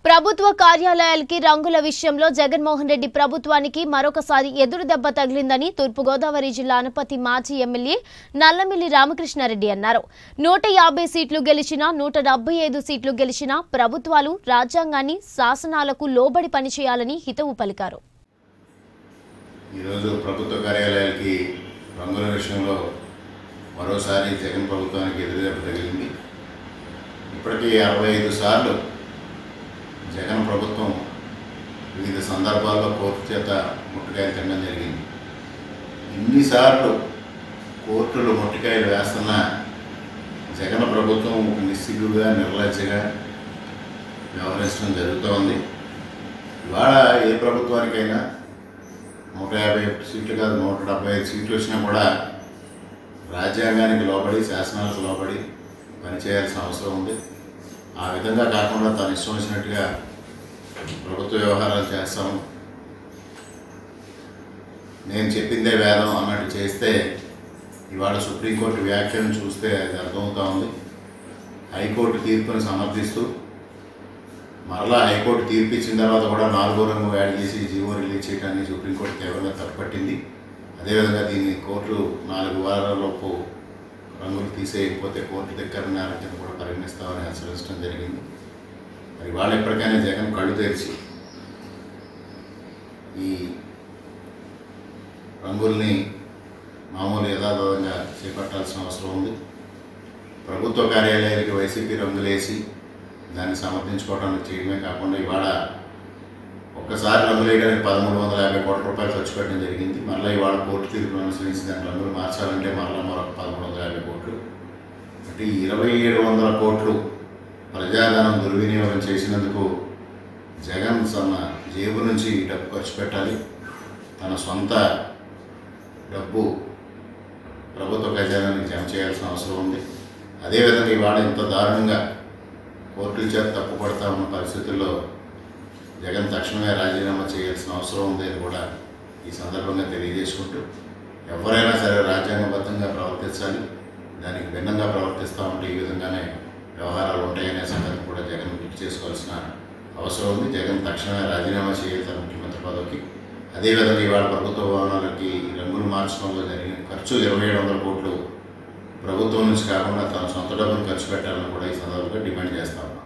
ప్రభుత్వ కార్యాలయాలకి రంగుల విషయంలో జగన్మోహన్ రెడ్డి ప్రభుత్వానికి మరొకసారి ఎదురు దెబ్బ తగిలిందని తూర్పుగోదావరి జిల్లా అనపతి మాజీ ఎమ్మెల్యే నల్లమిల్లి రామకృష్ణారెడ్డి అన్నారు నూట యాభై సీట్లు గెలిచినా నూట డెబ్బై ఐదు సీట్లు గెలిచినా ప్రభుత్వాలు రాజ్యాంగాన్ని శాసనాలకు లోబడి పనిచేయాలని హితవు పలికారు ఈరోజు ప్రభుత్వ కార్యాలయాలకి రంగుల విషయంలో మరోసారి జగన్ ప్రభుత్వానికి ఎదురుదెబ్బ తగిలింది ఇప్పటికీ అరవై ఐదు సార్లు జగన్ ప్రభుత్వం వివిధ సందర్భాల్లో కోర్టు చేత ముట్టుకాయలు తినడం జరిగింది ఇన్నిసార్లు కోర్టులు ముట్టికాయలు వేస్తున్న జగన్ ప్రభుత్వం ఒక నిస్సిగ్గుగా నిర్లజ్జగా వ్యవహరించడం జరుగుతోంది ఇవాళ ఏ ప్రభుత్వానికైనా నూట యాభై సీట్లు కాదు నూట డెబ్బై ఐదు సీట్లు వచ్చినా కూడా రాజ్యాంగానికి లోబడి శాసనాలకు లోబడి పనిచేయాల్సిన అవసరం ఉంది ఆ విధంగా కాకుండా తను ఇష్టం వచ్చినట్టుగా ప్రభుత్వ వ్యవహారాలు చేస్తాం నేను చెప్పిందే వేదం అన్నట్టు చేస్తే ఇవాళ సుప్రీంకోర్టు వ్యాఖ్యను చూస్తే అది అర్థమవుతా ఉంది హైకోర్టు తీర్పును సమర్థిస్తూ మరలా హైకోర్టు తీర్పు ఇచ్చిన తర్వాత కూడా నాలుగో రంగు యాడ్ చేసి జీవో రిలీజ్ చేయడాన్ని సుప్రీంకోర్టు తీవ్రంగా తప్పుపట్టింది అదేవిధంగా దీన్ని కోర్టు నాలుగు వారాలలోపు రంగులు తీసేయకపోతే కోర్టు దగ్గర నేరం కింద కూడా పరిగణిస్తామని హెచ్చరించడం జరిగింది మరి వాళ్ళు ఎప్పటికైనా జగన్ కళ్ళు తెరిచి ఈ రంగుల్ని మామూలు యథాతథంగా చేపట్టాల్సిన అవసరం ఉంది ప్రభుత్వ కార్యాలయాలకి వైసీపీ రంగులేసి దాన్ని సమర్థించుకోవడానికి చేయడమే కాకుండా ఇవాళ ఒక్కసారి రంగులు వేయడానికి పదమూడు వందల యాభై కోట్ల రూపాయలు ఖర్చు పెట్టడం జరిగింది మళ్ళీ ఇవాళ కోర్టు తీర్పును అనుసరించి దాని రంగులు మార్చాలంటే మరలా మరొక పదమూడు వందల యాభై కోట్లు అంటే ఇరవై ఏడు వందల కోట్లు ప్రజాధనం దుర్వినియోగం చేసినందుకు జగన్ తన జేబు నుంచి ఈ డబ్బు ఖర్చు పెట్టాలి తన సొంత డబ్బు ప్రభుత్వ ఖజానానికి జమ చేయాల్సిన అవసరం ఉంది అదేవిధంగా ఇవాళ ఇంత దారుణంగా కోర్టుల చేత తప్పుపడతా ఉన్న పరిస్థితుల్లో జగన్ తక్షణమే రాజీనామా చేయాల్సిన అవసరం ఉంది అని కూడా ఈ సందర్భంగా తెలియజేసుకుంటూ ఎవరైనా సరే రాజ్యాంగబద్ధంగా ప్రవర్తించాలి దానికి భిన్నంగా ప్రవర్తిస్తూ ఉంటే ఈ విధంగానే వ్యవహారాలు ఉంటాయనే సంగతి కూడా జగన్ గుర్తు చేసుకోవాల్సిన అవసరం ఉంది జగన్ తక్షణమే రాజీనామా చేయాలి తన ముఖ్యమంత్రి పదవికి అదేవిధంగా ఇవాళ ప్రభుత్వ భవనాలకి రంగులు మార్చడంలో జరిగిన ఖర్చు ఇరవై ఏడు వందల కోట్లు ప్రభుత్వం నుంచి కాకుండా తన సొంత డబ్బును ఖర్చు పెట్టాలని కూడా ఈ సందర్భంగా డిమాండ్ చేస్తాం